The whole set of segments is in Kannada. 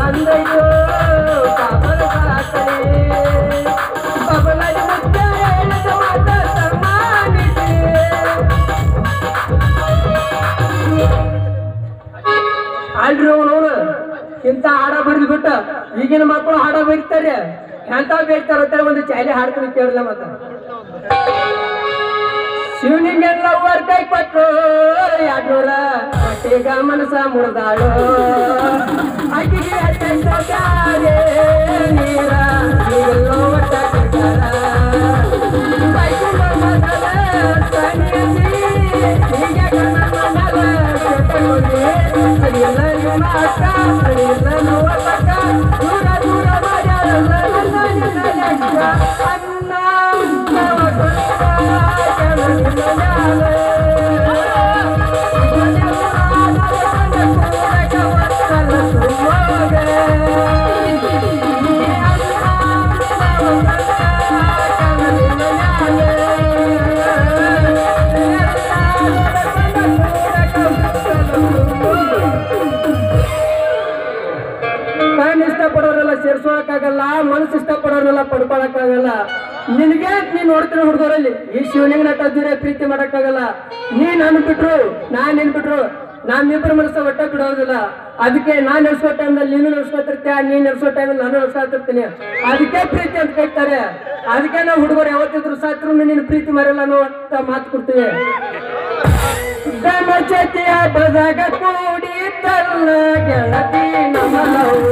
ಅಂದಯ್ಯೋ ಕಾಪದ ಸಾಕಲಿ ಬಬಲಾಗಿ ಮುದ್ದ ಹೇಳಿದ ಮಾತ ಸಮಾನಿಸಿ ಅಲ್ರಿ ಅವನವನು ಇಂಥ ಹಾಡ ಬರೆದು ಬಿಟ್ಟ ಈಗಿನ ಮಕ್ಕಳು ಹಾಡ ಬರೀತಾರೆ ಎಂತ ಬೇಡ್ತಾರ ಅಂತ ಒಂದು ಚಾಲಿ ಹಾಡ್ತೀನಿ ಕೇಳಲ್ಲ ಮತ್ತ ಶಿವನಿಗೆಲ್ಲ ಅವ್ರ ಕೈ ಕೊಟ್ಟು ಯಾಡೂರ ಹೊಟ್ಟೆಗ ಮನಸ ಮುರಿದಾಳು ಅಕ್ಕಿಗೆ ಹತ್ತೆಂಟು ಬ್ಯಾರೆ ನೀರ ಈಗೆಲ್ಲೋ ಒಟ್ಟ ಕೊಟ್ಟಾರ ಬೈಕುಳ ಮದಲ ಸನಿಸಿ ಹೀಗೆ ಕಣ್ಣ ಮನಲ ಕೆಟ್ಟೋಗಿ ಅಡಿಯಲ್ಲ ಇವನ ಅಕ್ಕ ಅಡಿಯಲ್ಲ ನೋವ ಪಕ್ಕ ದೂರ ದೂರ ಮಾಡ್ಯಾಳ ನನ್ನ ನಿನ್ನ ಲೆಕ್ಕ ಅನ್ನ ನವ ಕೊಟ್ಟ ಕೆಳಗಿನ ಮ್ಯಾಲೆ. ಕಣ್ಣು ಇಷ್ಟಪಡೋರೆಲ್ಲ ಸೇರ್ಸೋಕ್ಕಾಗಲ್ಲ ಮನಸ್ಸು ಇಷ್ಟಪಡೋರೆಲ್ಲ ಪಡ್ಕೊಳಕ್ಕಾಗಲ್ಲ ನಿನಗೆ ನೀನ್ ನೋಡ್ತೀನಿ ಹುಡುಗರಲ್ಲಿ ಈ ಶಿವನಿಗೆ ನಟ ದೂರ ಪ್ರೀತಿ ಮಾಡಕ್ಕಾಗಲ್ಲ ನೀ ನನ್ ಬಿಟ್ರು ನಾನ್ ನಿನ್ ಬಿಟ್ರು ನಮ್ಮಿಬ್ಬರ ಮನಸ್ಸು ಒಟ್ಟ ಬಿಡೋದಿಲ್ಲ ಅದಕ್ಕೆ ನಾನ್ ನಡೆಸೋ ಟೈಮ್ನಲ್ಲಿ ನೀನು ನಡೆಸ್ಕೊತಿರ್ತೀಯ ನೀನ್ ನಡೆಸೋ ಟೈಮಲ್ಲಿ ನಾನು ನಡೆಸ್ಕೊತಿರ್ತೀನಿ ಅದಕ್ಕೆ ಪ್ರೀತಿ ಅಂತ ಕರೀತಾರೆ ಅದಕ್ಕೆ ನಾವು ಹುಡುಗರು ಯಾವತ್ತಿದ್ರು ಸಾತ್ರು ನೀನು ಪ್ರೀತಿ ಮರೆಯಲ್ಲ ಅನ್ನೋ ಅಂತ ಮಾತು ಕೊಡ್ತೀವಿ ಗಮಚತಿಯ ಬದಾಗ ಕೂಡಿ ತಲ್ಲ ಗೆಳತಿ ನಮಲವ್ವ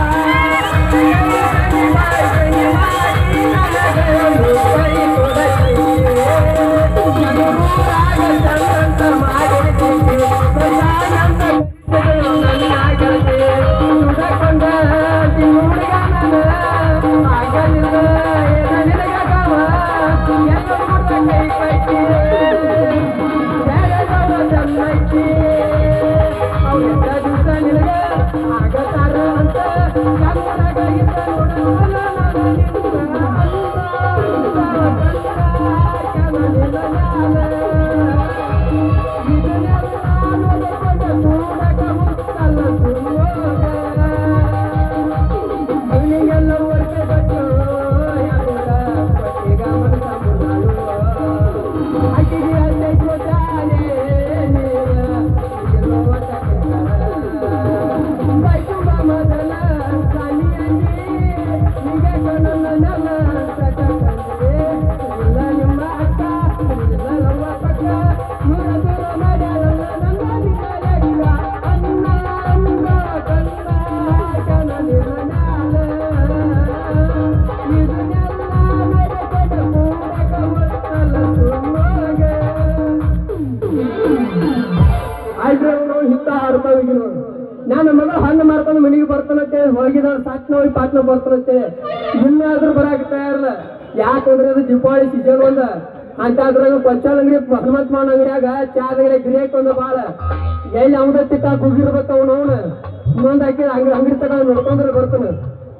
ಆಯ್ತು ನಾವು ಹಿತ್ತ ಹಾಡ್ತಾವಿಗೆ ನಾವು ನಾನು ಮಗ ಹಣ್ಣು ಮಾರ್ಕೊಂಡು ಮನೆಗೆ ಬರ್ತಾನಂತೆ ಹೋಗಿದ ಸಾಕ್ನ ಹೋಗಿ ಪಾಟ್ನ ಬರ್ತಾನಂತೆ ಇನ್ನಾದ್ರೂ ಬರಾಕ ತಯಾರಲ್ಲ ಯಾಕಂದ್ರೆ ಅದು ದೀಪಾವಳಿ ಸೀಸನ್ ಒಂದ ಅಂತ ಅದ್ರಾಗ ಕೊಚ್ಚಾಳ ಅಂಗಡಿ ಹನುಮಂತ ಮಾವನ ಅಂಗಡಿಯಾಗ ಚಾದ ಅಂಗಡಿ ಗಿರಿಯಕ್ ಒಂದು ಬಾಳ ಎಲ್ಲಿ ಅವನ ತಿಕ್ಕಾಕ್ ಹೋಗಿರ್ಬೇಕು ಅವನು ಅವನು ಇನ್ನೊಂದು ಹಾಕಿ ಅಂಗಡಿ ಅಂಗಡಿ ತಗೊಂಡು ನೋಡ್ಕೊಂಡ್ರೆ ಬರ್ತಾನೆ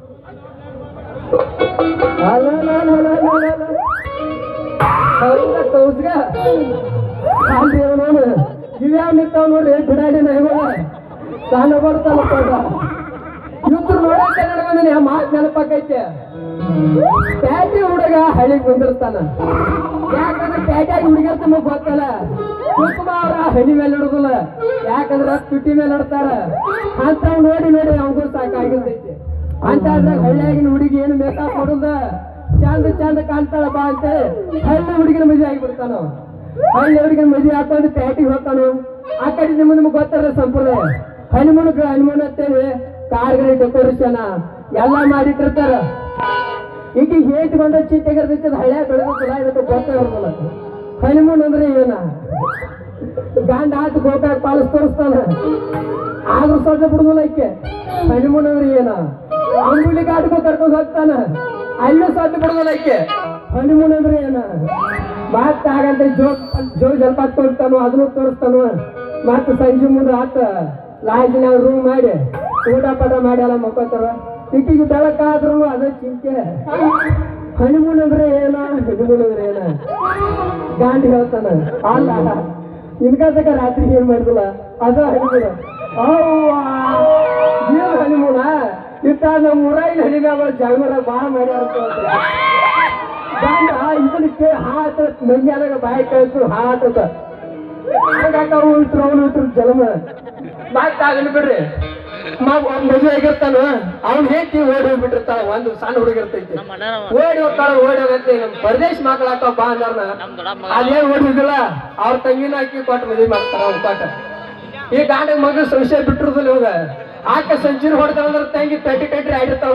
ಹೌದಾ ಕೌಸ್ಗ ಅಲ್ಲಿ ಅವನವನು ಇವ್ಯಾವ ನಿಂತಾವ ನೋಡ್ರಿ ಬಿಡಾಡಿ ನೈಗಳ ಸಾಲ ಬರ್ತಾನಪ್ಪ ಇವ್ರು ನೋಡಕ್ಕೆ ನನಗೊಂದು ಮಾತು ನೆನಪಾಕೈತೆ ಪ್ಯಾಟಿ ಹುಡುಗ ಹಳ್ಳಿಗೆ ಬಂದಿರ್ತಾನ ಯಾಕಂದ್ರೆ ಪ್ಯಾಟ್ಯಾಗ ಹುಡುಗಿರ ತಮ್ಮ ಗೊತ್ತಲ್ಲ ಕುಂಕುಮ ಅವ್ರ ಹಣಿ ಮೇಲೆ ಇಡುದಿಲ್ಲ ಯಾಕಂದ್ರ ತುಟಿ ಮೇಲೆ ಇಡ್ತಾರ ಅಂತ ನೋಡಿ ನೋಡಿ ಅವಂಗೂ ಸಾಕಾಗಿರ್ತೈತಿ ಅಂತ ಅದ್ರಾಗ ಹಳ್ಳಿಯಾಗಿನ ಹುಡುಗಿ ಏನು ಮೇಕಪ್ ಮಾಡುದ ಚಂದ ಚಂದ ಕಾಣ್ತಾಳ ಬಾ ಅಂತೇಳಿ ಹಳ್ಳಿ ಹುಡುಗಿನ ಮದುವೆ ಆಗಿಬಿಡ್ತಾನ ಅವ. ಹಳ್ಳಿ ಹುಡುಗಿನ ಮದುವೆ ಹಾಕೊಂಡು ಪ್ಯಾಟಿಗೆ ಹೋಗ್ತಾನು ಆ ಕಡೆ ನಿಮ್ಗೆ ನಿಮ್ಗೆ ಗೊತ್ತಾರ ಸಂಪ್ರದಾಯ ಹನಿಮೂನ್ ಹನಿಮೂನ್ ಅಂತೇಳಿ ಕಾರ್ಗರಿ ಡೆಕೋರೇಷನ್ ಎಲ್ಲ ಮಾಡಿಟ್ಟಿರ್ತಾರ ಈಗ ಹೇಟ್ ಬಂದ ಚೀತೆಗಿರ್ತೈತಿ ಅದು ಹಳ್ಳ್ಯಾಗ ಬೆಳೆದಿಲ್ಲ ಇದಕ್ಕೆ ಗೊತ್ತೇ ಇರೋದಿಲ್ಲ ಹನಿಮೂನ್ ಅಂದ್ರೆ ಏನ ಗಂಡ ಆತ ಗೋಕಾಕ್ ಪಾಲಿಸ್ ತೋರಿಸ್ತಾನ ಆದ್ರೂ ಸೊಡ್ಡ ಬಿಡುದಿಲ್ಲ ಈಕೆ ಹನಿಮೂನ್ ಅಂದ್ರೆ ಏನ ಅಂಗುಳಿ ಘಾಟ್ಗೂ ಕರ್ಕೊಂಡು ಹೋಗ್ತಾನ ಅಲ್ಲೂ ಸೊಡ್ಡ ಬಿಡುದಿಲ್ಲ ಈಕೆ ಹನಿಮೂನ್ ಅಂದ್ರೆ ಏನ ಮತ್ತ ಹಾಗಂತ ಜೋ ಜೋ ಜಲಪಾತ ತೋರಿಸ್ತಾನು ಅದನ್ನು ತೋರಿಸ್ತಾನು ಮತ್ತ ಸಂಜೆ ಮುಂದೆ ಆತ ಲಾಡ್ಜಿನಾಗ ರೂಮ್ ಮಾಡಿ ಊಟ ಪಾಠ ಮಾಡಿ ಎಲ್ಲ ಮಕ್ಕೋತಾರ ಈಕಿಗೆ ಬೆಳಕಾದ್ರೂ ಅದೇ ಚಿಂತೆ ಹನಿಮೂನ್ ಅಂದ್ರೆ ಏನ ಹನಿಮೂನ್ ಅಂದ್ರೆ ಏನ ಗಾಂಡಿ ಹೇಳ್ತಾನ ಅಲ್ಲ ಇನ್ಕಾಸಕ ರಾತ್ರಿ ಏನ್ ಮಾಡಿದಿಲ್ಲ ಅದ ಹನಿಮೂನ ಅವ್ವ ಏನ್ ಹನಿಮೂನ ಇತ್ತ ನಮ್ಮ ಊರಾಗಿನ ಹೆಣ್ಣಿನ ಜಾಗಮರ ಭಾಳ ಮಾಡ್ಯಾರ ಅಂತ ಹೇಳ್ತಾರೆ. ಗಂಡ ಇದನ್ನ ಕೇ ಹಾತ ಮಂಗ್ಯಾನಾಗ ಬಾಯಿ ಕಳಿಸ್ರು ಹಾಟದ ಹಂಗಾಕ ಅವ್ನು ಇಟ್ರು ಅವನು ಇಟ್ರು ಜಲಮ ಮತ್ತೆ ಆಗಲಿ ಬಿಡ್ರಿ ಮಗ ಒಂದ್ ಮದುವೆ ಆಗಿರ್ತಾನ ಅವ್ನ ಹೇಂತಿ ಓಡಿ ಹೋಗ್ಬಿಟ್ಟಿರ್ತಾಳ ಒಂದು ಸಣ್ಣ ಹುಡುಗ ಇರ್ತೈತಿ ಓಡಿ ಹೋಗ್ತಾಳ ಓಡಿ ಹೋಗತ್ತೆ ನಮ್ಮ ಪರದೇಶ್ ಮಕ್ಕಳಾಕ ಬಾ ಅಂದಾರ್ನ ಅದೇನ್ ಓಡಿದಿಲ್ಲ ಅವ್ರ ತಂಗಿನ ಹಾಕಿ ಕೊಟ್ಟು ಮದುವೆ ಮಾಡ್ತಾರ ಅವ್ನ ಕೊಟ್ಟ ಈ ಗಾಂಡ ಮಗ ಸಂಶಯ ಬಿಟ್ಟಿರೋದಿಲ್ಲ ಇವಾಗ ಆಕ ಸಂಚೂರಿ ಹೊಡೆದ ಅಂದ್ರೆ ತಂಗಿ ಪೆಟ್ಟಿ ಕಟ್ಟಿ ಆಡಿರ್ತಾವ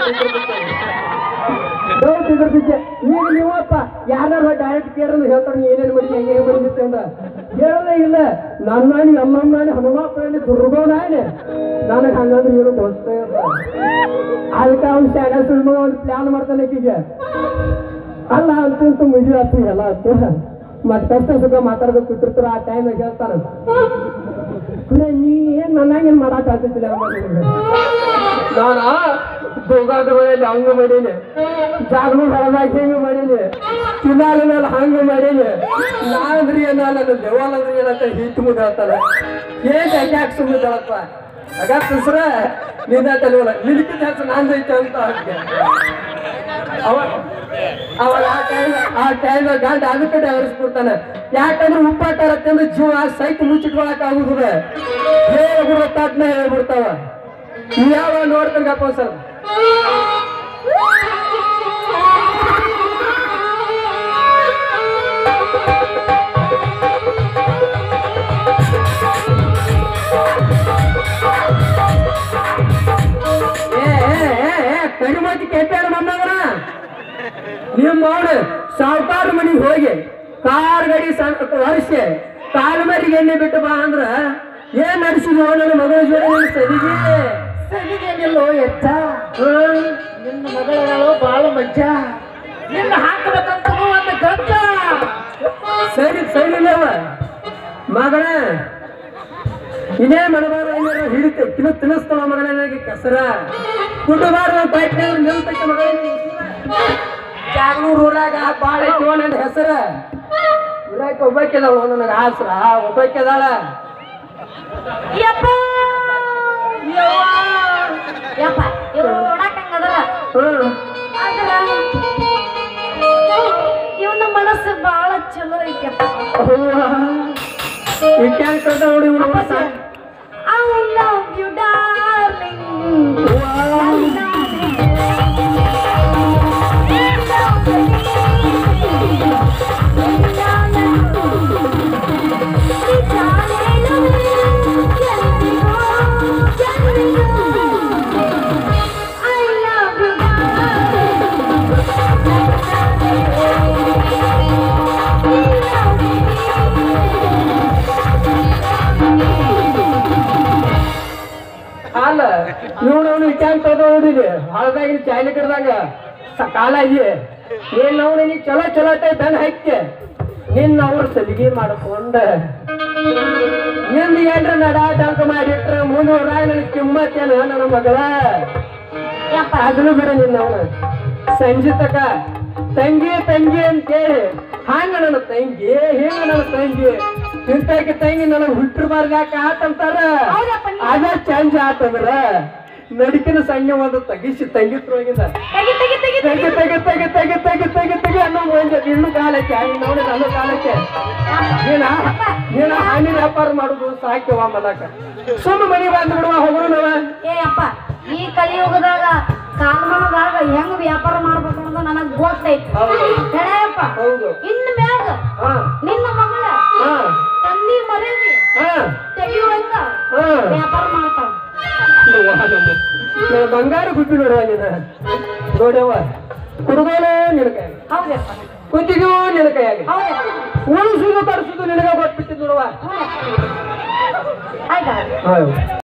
ಡೌಟ್ ಇದ್ರದಿಕ್ಕೆ ಈಗ ನೀವಪ್ಪ ಯಾರು ಡೈರೆಕ್ಟ್ ಕೇಳಿದ್ರೆ ಹೇಳ್ತಾರೆ ನೀ ಏನೇನು ಮಾಡಿ ಹೆಂಗೆ ಹೆಂಗೆ ಬಂದಿತ್ತೆ ಅಂತ ಹೇಳೋದೇ ಇಲ್ಲ ನನ್ನ ನಾಣಿ ಅಮ್ಮಮ್ಮ ನಾಣಿ ಹನುಮಪ್ಪ ನಾಣಿ ದುರ್ಗೋ ನಾಣಿ ನನಗೆ ಹಂಗಂದ್ರೆ ಏನು ಗೊತ್ತೇ ಇಲ್ಲ ಅದಕ್ಕೆ ಅವ್ನು ಶಾಲೆ ಸುಳ್ಳು ಒಂದು ಪ್ಲಾನ್ ಮಾಡ್ತಾನೆ ಈಗೀಗ ಅಲ್ಲ ಅಂತಂತ ಮದುವೆ ಆತು ಎಲ್ಲ ಆತು ಮತ್ತೆ ಕಷ್ಟ ಸುಖ ಮಾತಾಡ್ಬೇಕು ಕೂತಿರ್ತಾರ ಆ ಟೈಮ್ನಾಗ ಹೇಳ್ತಾರ ಕುರೆ ನೀ ಏನ್ ನನ್ನಂಗೇನ್ ಮಾಡಕ್ ಆಗ್ತಿಲ್ಲ ನಾನ ಗೋಗಾದ ಮನೆಯಲ್ಲಿ ಹಂಗ ಮಾಡೀನಿ ಜಾಗನೂ ಹೊಳದಾಗ ಹಿಂಗ ಮಾಡೀನಿ ಚಿನ್ನಾಲ ಮೇಲೆ ಹಂಗ ಮಾಡೀನಿ ನಾಂದ್ರಿ ಏನ ನನ್ನ ದೇವಾಲ ಅಂದ್ರೆ ಏನಂತ ಹಿಟ್ಟು ಮುದ ಹೇಳ್ತಾರ ಏನ್ ಯಾಕೆ ಸುಮ್ಮದಳಪ್ಪ ಆಗ ತುಸ್ರ ನಿನ್ನ ತಲೆವಲ್ಲ ನಿಲ್ಕಿದ ಹೆಸರು ನಾಂದೈತೆ ಅಂತ ಹಾಗೆ ಅವ ಅವಾಗ ಆ ಟೈಮ್ ಆ ಟೈಮ್ ಗಂಡ ಅದಕ್ಕೆ ಡೈವರ್ಸ್ಬಿಡ್ತಾನೆ ಯಾಕಂದ್ರೆ ಉಪ್ಪಾಟಾರತ್ತೆ ಅಂದ್ರೆ ಜೀವ ಸೈಕ್ ಮುಚ್ಚಿಟ್ಕೊಳಕ್ ಆಗುದಿಲ್ಲ ಹೇಳ್ಬಿಡೋ ತಟ್ನ ಹೇಳ್ಬಿಡ್ತಾವ ಯಾವ ನೋಡ್ತಂಗಪ್ಪ ಸರ್ ಏ ಕಡಿಮತಿ ಕೆಟ್ಟಾರ ಮೊಮ್ಮಗನ ನೀವು ಮಾಡು ಸಾವುಕಾರ ಮನೆಗೆ ಹೋಗಿ ಕಾರ್ ಗಾಡಿ ಸಣ್ಣ ವರ್ಷ ಕಾಲು ಮರಿಗೆ ಎಣ್ಣೆ ಬಿಟ್ಟು ಬಾ ಅಂದ್ರ ಏನ್ ನಡೆಸಿದ್ವು ನನ್ನ ಮಗಳ ಜೋಡಿ ನಿನ್ ಸದಿಗೆ ಸರಿಗೇನಿಲ್ಲೋ ಎತ್ತ ಹ್ಮ್. ನಿನ್ನ ಮಗಳು ಬಾಳ ಮಜ್ಜ ನಿನ್ನ ಹಾಕಬೇಕಂತ ಒಂದು ಗಂಟ ಸರಿ ಸರಿ ಇಲ್ಲವ ಮಗನ ಇದೇ ಮನಬಾರ ಏನಾರ ಹಿಡಿತೆ ತಿನ್ನ ತಿನ್ನಿಸ್ತಾವ ಮಗನ ನನಗೆ ಕೆಸರ ಕುಟುಂಬಾರ ಬೈಕ್ನಾಗ ನಿಲ್ತೈತೆ ಮಗಳ ಜಾಗನೂರ್ ಊರಾಗ ಬಾಳ ಐತಿ ನನ್ನ ಹೆಸರ ಊರಾಗ ಒಬ್ಬಾಕಿದಾಳ ನನಗೆ ಆಸ್ರ ಒಬ್ಬಾಕಿದಾಳ ಯಪ್ಪ ಯಪ್ಪ ಇವ್ರು ನೋಡಕ್ ಹಂಗದಲ್ಲ ಹ್ಮ್ ಆದ್ರ ಇವನ ಮನಸ್ಸು ಬಹಳ ಚಲೋ ಐತಪ್ಪ ಇಟ್ಯಾಗ ಕಳ್ದ ನೋಡಿ ಇವ್ನು ಹೊಸ. I love you darling I love you, ಅಲ್ಲ ಇವನು ಅವನು ಇಟ್ಯಾಂಗ್ ತಗೋ ನೋಡಿದೆ ಹೊಳದಾಗಿನ ಚಾಯ್ಲಿ ಕಡ್ದಾಗ ಕಾಲ ಇದೆ ನೀನ್ ಅವನು ನೀ ಚಲೋ ಚಲೋ ಟೈ ಬೆನ್ ಹಾಕ್ತೆ ನಿನ್ನ ಅವ್ರ ಸಲಿಗೆ ಮಾಡ್ಕೊಂಡ ನಿಂದ ಏನ್ರ ನಡಾಟ ಅಂತ ಮಾಡಿಟ್ರ ಮುಂದೂರಾಗ ನನಗೆ ಕಿಮ್ಮತ್ತೇನ ನನ್ನ ಮಗಳ ಯಪ್ಪ ಅದನ್ನು ಬಿಡು ನಿನ್ನ ಅವನು ಸಂಜೆ ತಕ ತಂಗಿ ತಂಗಿ ಅಂತೇಳಿ ಹಂಗ ನನ್ನ ತಂಗಿ ಹಿಂಗ ನನ್ನ ತಂಗಿ ಇಂತಾಕಿ ತಂಗಿ ನನಗೆ ಹುಟ್ಟಿರ್ಬಾರ್ದು ಯಾಕೆ ಆತಂತಾರ ಹೌದಪ್ಪ ನೀ- ಅದ ಚೇಂಜ್ ಆತಂದ್ರ ನಡಿಕಿನ ಸಣ್ಣ ಒಂದು ತಗಿಸಿ ತಂಗಿ ಹೋಗಿದ ತೆಗಿ ತೆಗಿ ತೆಗಿ ತೆಗಿ ತೆಗಿ ತೆಗಿ ತೆಗಿ ತೆಗಿ ತೆಗಿ ತೆಗಿ ಅನ್ನೋ ಮುಂದೆ ಇನ್ನು ಕಾಲಕ್ಕೆ ನೋಡಿ ನನ್ನ ಕಾಲಕ್ಕೆ ನೀನ ನೀನ ಹಣ್ಣಿನ ವ್ಯಾಪಾರ ಮಾಡುದು ಸಾಕ್ಯವ ಮಲಕ ಸುಮ್ಮ ಮನಿ ಬಂದು ಬಿಡುವ ಹೋಗುವ ನಾವ ಏ ಅಪ್ಪ ಈ ಕಲಿಯುಗದಾಗ ಕಾಲ್ಮಣದಾಗ ಹೆಂಗ್ ವ್ಯಾಪಾರ ಮಾಡ್ಬೇಕು ಅನ್ನೋದು ನನಗ್ ಗೊತ್ತೈತಿ ಹೌದು. ಹೇಳಪ್ಪ ಹೌದು ಇನ್ ಮ್ಯಾಗ ಹಾ ನಿನ್ನ ಮಗಳ ಹಾ ತಂದಿ ಮರೇದಿ ಹಾ ತೆಗಿಯುವಂಗ ಹಾ ವ್ಯಾಪಾರ ಮಾಡ್ತಾವ ಅವ್ವ ನಮ್ಮ- ನನ್ನ ಬಂಗಾರ ಗುಬ್ಬಿ ನೋಡುವ ನೀನ ನೋಡವ್ವ ಕುಡುಗೋಲು ನಿನ್ನ ಕೈ ಹೌದಪ್ಪ ಕುಂತಿಗೂ ನಿನ್ನ ಕೈಯಾಗಿ ಹೌದಪ್ಪ ಉಳಿಸುದು ತರಿಸುದು ನಿನಗ ಗೊತ್ತಿತ್ತು ನೋಡುವ ಹೌದಪ್ಪ ಆಯ್ತಾ ಹೌದು